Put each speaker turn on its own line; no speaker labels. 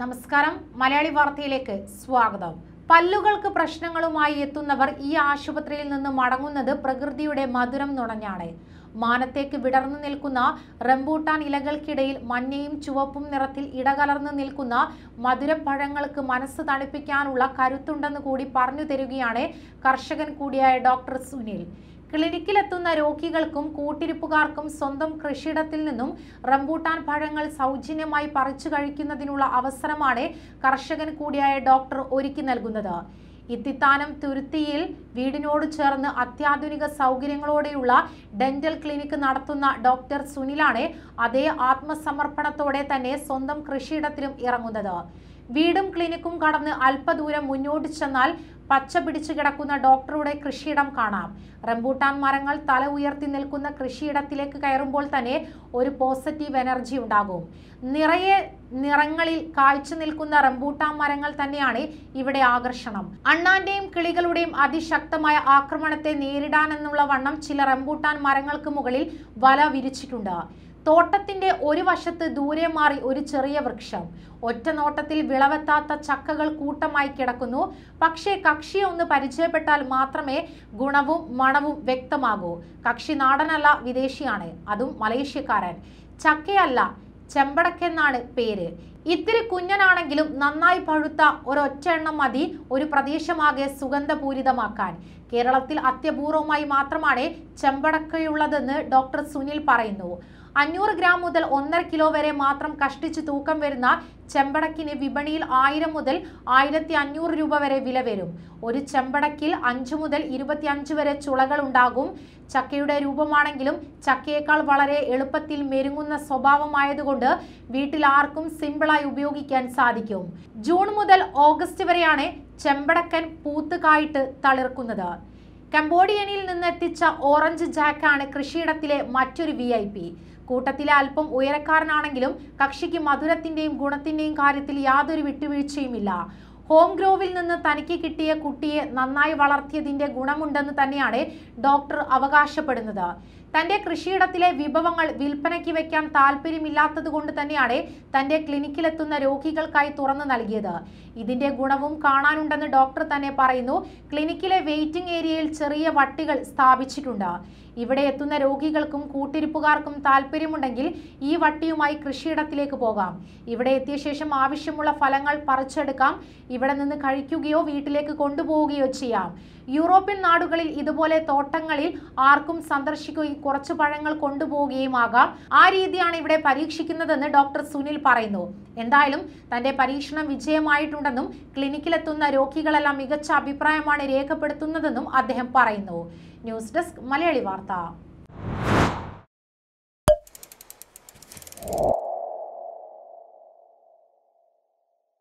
നമസ്കാരം മലയാളി വാർത്തയിലേക്ക് സ്വാഗതം പല്ലുകൾക്ക് പ്രശ്നങ്ങളുമായി എത്തുന്നവർ ഈ ആശുപത്രിയിൽ നിന്ന് മടങ്ങുന്നത് പ്രകൃതിയുടെ മധുരം നുണഞ്ഞാണ് മാനത്തേക്ക് വിടർന്നു നിൽക്കുന്ന റംബൂട്ടാൻ ഇലകൾക്കിടയിൽ മഞ്ഞയും ചുവപ്പും നിറത്തിൽ ഇടകലർന്ന് നിൽക്കുന്ന മധുരപ്പഴങ്ങൾക്ക് മനസ്സ് തണുപ്പിക്കാനുള്ള കരുത്തുണ്ടെന്ന് കൂടി പറഞ്ഞു തരികയാണ് കർഷകൻ കൂടിയായ ഡോക്ടർ സുനിൽ ക്ലിനിക്കിലെത്തുന്ന രോഗികൾക്കും കൂട്ടിരിപ്പുകാർക്കും സ്വന്തം കൃഷിയിടത്തിൽ നിന്നും റംബൂട്ടാൻ പഴങ്ങൾ സൗജന്യമായി പറിച്ചു കഴിക്കുന്നതിനുള്ള അവസരമാണ് കർഷകൻ കൂടിയായ ഡോക്ടർ ഒരുക്കി നൽകുന്നത് ഇത്തിത്താനം തുരുത്തിയിൽ വീടിനോട് ചേർന്ന് അത്യാധുനിക സൗകര്യങ്ങളോടെയുള്ള ഡെന്റൽ ക്ലിനിക്ക് നടത്തുന്ന ഡോക്ടർ സുനിലാണ് അതേ ആത്മസമർപ്പണത്തോടെ തന്നെ സ്വന്തം കൃഷിയിടത്തിലും ഇറങ്ങുന്നത് വീടും ക്ലിനിക്കും കടന്ന് അല്പദൂരം മുന്നോട്ട് ചെന്നാൽ പച്ച പിടിച്ചു കിടക്കുന്ന ഡോക്ടറുടെ കൃഷിയിടം കാണാം റംബൂട്ടാൻ മരങ്ങൾ തല ഉയർത്തി നിൽക്കുന്ന കൃഷിയിടത്തിലേക്ക് കയറുമ്പോൾ തന്നെ ഒരു പോസിറ്റീവ് എനർജി ഉണ്ടാകും നിറയെ നിറങ്ങളിൽ കാഴ്ച നിൽക്കുന്ന റംബൂട്ടാൻ മരങ്ങൾ തന്നെയാണ് ഇവിടെ ആകർഷണം അണ്ണാന്റെയും കിളികളുടെയും അതിശക്തമായ ആക്രമണത്തെ നേരിടാനെന്നുള്ള വണ്ണം ചില റംബൂട്ടാൻ മരങ്ങൾക്ക് മുകളിൽ വല വിരിച്ചിട്ടുണ്ട് തോട്ടത്തിന്റെ ഒരു വശത്ത് ദൂരെ മാറി ഒരു ചെറിയ വൃക്ഷം ഒറ്റ നോട്ടത്തിൽ വിളവെത്താത്ത ചക്കകൾ കൂട്ടമായി കിടക്കുന്നു പക്ഷേ കക്ഷിയെ ഒന്ന് പരിചയപ്പെട്ടാൽ മാത്രമേ ഗുണവും മണവും വ്യക്തമാകൂ കക്ഷി നാടനല്ല വിദേശിയാണ് അതും മലേഷ്യക്കാരൻ ചക്കയല്ല ചെമ്പടക്കെന്നാണ് പേര് ഇത്തിരി കുഞ്ഞനാണെങ്കിലും നന്നായി പഴുത്ത ഒരൊറ്റ എണ്ണം മതി ഒരു പ്രദേശമാകെ സുഗന്ധപൂരിതമാക്കാൻ കേരളത്തിൽ അത്യപൂർവമായി മാത്രമാണ് ചെമ്പടക്കയുള്ളതെന്ന് ഡോക്ടർ സുനിൽ പറയുന്നു അഞ്ഞൂറ് ഗ്രാം മുതൽ ഒന്നര കിലോ വരെ മാത്രം കഷ്ടിച്ച് തൂക്കം വരുന്ന ചെമ്പടക്കിന് വിപണിയിൽ ആയിരം മുതൽ ആയിരത്തി അഞ്ഞൂറ് രൂപ വരെ വില വരും ഒരു ചെമ്പടക്കിൽ അഞ്ചു മുതൽ ഇരുപത്തി അഞ്ച് വരെ ചുളകൾ ഉണ്ടാകും ചക്കയുടെ രൂപമാണെങ്കിലും ചക്കയേക്കാൾ വളരെ എളുപ്പത്തിൽ മെരുങ്ങുന്ന സ്വഭാവമായതുകൊണ്ട് വീട്ടിൽ ആർക്കും സിമ്പിളായി ഉപയോഗിക്കാൻ സാധിക്കും ജൂൺ മുതൽ ഓഗസ്റ്റ് വരെയാണ് ചെമ്പടക്കൻ പൂത്തുകായിട്ട് തളിർക്കുന്നത് കംബോഡിയനിൽ നിന്നെത്തിച്ച ഓറഞ്ച് ജാക്കാണ് കൃഷിയിടത്തിലെ മറ്റൊരു വി ഐ പി കൂട്ടത്തിലെ അല്പം ഉയരക്കാരനാണെങ്കിലും കക്ഷിക്ക് മധുരത്തിന്റെയും ഗുണത്തിന്റെയും കാര്യത്തിൽ യാതൊരു വിട്ടുവീഴ്ചയുമില്ല ഹോം ഗ്രോവിൽ നിന്ന് തനിക്ക് കിട്ടിയ കുട്ടിയെ നന്നായി വളർത്തിയതിന്റെ ഗുണമുണ്ടെന്ന് തന്നെയാണ് ഡോക്ടർ അവകാശപ്പെടുന്നത് തന്റെ കൃഷിയിടത്തിലെ വിഭവങ്ങൾ വിൽപ്പനയ്ക്ക് വെക്കാൻ താല്പര്യമില്ലാത്തത് കൊണ്ട് തന്നെയാണ് തന്റെ ക്ലിനിക്കിലെത്തുന്ന രോഗികൾക്കായി തുറന്നു നൽകിയത് ഇതിന്റെ ഗുണവും കാണാനുണ്ടെന്ന് ഡോക്ടർ തന്നെ പറയുന്നു ക്ലിനിക്കിലെ വെയിറ്റിംഗ് ഏരിയയിൽ ചെറിയ വട്ടികൾ സ്ഥാപിച്ചിട്ടുണ്ട് ഇവിടെ എത്തുന്ന രോഗികൾക്കും കൂട്ടിരിപ്പുകാർക്കും താല്പര്യമുണ്ടെങ്കിൽ ഈ വട്ടിയുമായി കൃഷിയിടത്തിലേക്ക് പോകാം ഇവിടെ എത്തിയ ശേഷം ആവശ്യമുള്ള ഫലങ്ങൾ പറിച്ചെടുക്കാം ഇവിടെ നിന്ന് കഴിക്കുകയോ വീട്ടിലേക്ക് കൊണ്ടുപോവുകയോ ചെയ്യാം യൂറോപ്യൻ നാടുകളിൽ ഇതുപോലെ തോട്ടങ്ങളിൽ ആർക്കും സന്ദർശിക്കുകയും കുറച്ച് പഴങ്ങൾ കൊണ്ടുപോവുകയും ആകാം ആ രീതിയാണ് ഇവിടെ പരീക്ഷിക്കുന്നതെന്ന് ഡോക്ടർ സുനിൽ പറയുന്നു എന്തായാലും തന്റെ പരീക്ഷണം വിജയമായിട്ടുണ്ടെന്നും ക്ലിനിക്കിലെത്തുന്ന രോഗികളെല്ലാം മികച്ച അഭിപ്രായമാണ് രേഖപ്പെടുത്തുന്നതെന്നും അദ്ദേഹം പറയുന്നു ന്യൂസ് ഡെസ്ക് മലയാളി വാർത്ത